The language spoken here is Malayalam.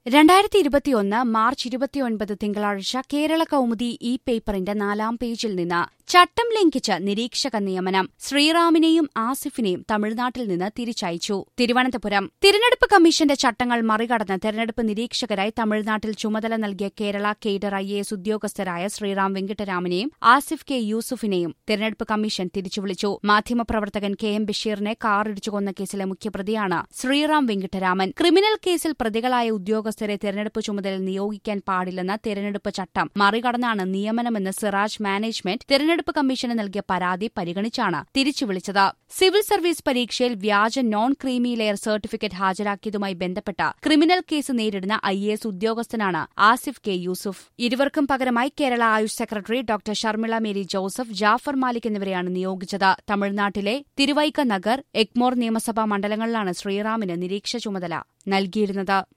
രണ്ടായിരത്തി ഇരുപത്തിയൊന്ന് മാർച്ച് ഇരുപത്തിയൊൻപത് തിങ്കളാഴ്ച കേരള കൗമുദി ഈ പേപ്പറിന്റെ നാലാം പേജിൽ നിന്ന് ചട്ടം ലംഘിച്ച് നിരീക്ഷക നിയമനം ശ്രീറാമിനെയും ആസിഫിനെയും തമിഴ്നാട്ടിൽ നിന്ന് തിരിച്ചയച്ചു തിരുവനന്തപുരം തിരഞ്ഞെടുപ്പ് കമ്മീഷന്റെ ചട്ടങ്ങൾ മറികടന്ന് തെരഞ്ഞെടുപ്പ് നിരീക്ഷകരായി തമിഴ്നാട്ടിൽ ചുമതല നൽകിയ കേരള കേഡർ ഐ എസ് ഉദ്യോഗസ്ഥരായ ശ്രീറാം വെങ്കിട്ടരാമനെയും ആസിഫ് കെ യൂസുഫിനെയും തെരഞ്ഞെടുപ്പ് കമ്മീഷൻ തിരിച്ചുവിളിച്ചു മാധ്യമപ്രവർത്തകൻ കെ എം ബഷീറിനെ കാറിടിച്ചു കൊന്ന കേസിലെ മുഖ്യപ്രതിയാണ് ശ്രീറാം വെങ്കിട്ടരാമൻ ക്രിമിനൽ കേസിൽ പ്രതികളായ ഉദ്യോഗസ്ഥരെ തെരഞ്ഞെടുപ്പ് ചുമതലയിൽ നിയോഗിക്കാൻ പാടില്ലെന്ന തെരഞ്ഞെടുപ്പ് ചട്ടം മറികടന്നാണ് നിയമനമെന്ന് സിറാജ് മാനേജ്മെന്റ് തെരഞ്ഞെടുപ്പ് കമ്മീഷന് നൽകിയ പരാതി പരിഗണിച്ചാണ് തിരിച്ചുവിളിച്ചത് സിവിൽ സർവീസ് പരീക്ഷയിൽ വ്യാജ നോൺ ക്രീമി ലെയർ സർട്ടിഫിക്കറ്റ് ഹാജരാക്കിയതുമായി ബന്ധപ്പെട്ട ക്രിമിനൽ കേസ് നേരിടുന്ന ഐ എസ് ഉദ്യോഗസ്ഥനാണ് ആസിഫ് കെ യൂസുഫ് ഇരുവർക്കും പകരമായി Kerala AYUSH secretary doctor Sharmila Mary Joseph Jafar Malik എന്നിവരെയാണ് നിയോഗിച്ചത് തമിഴ്നാട്ടിലെ തിരുവൈക്ക നഗർ എഗ്മോർ നിയമസഭാ മണ്ഡലങ്ങളിലാണ് ശ്രീറാമിന് നിരീക്ഷ ചുമതല നൽകിയിരുന്നത്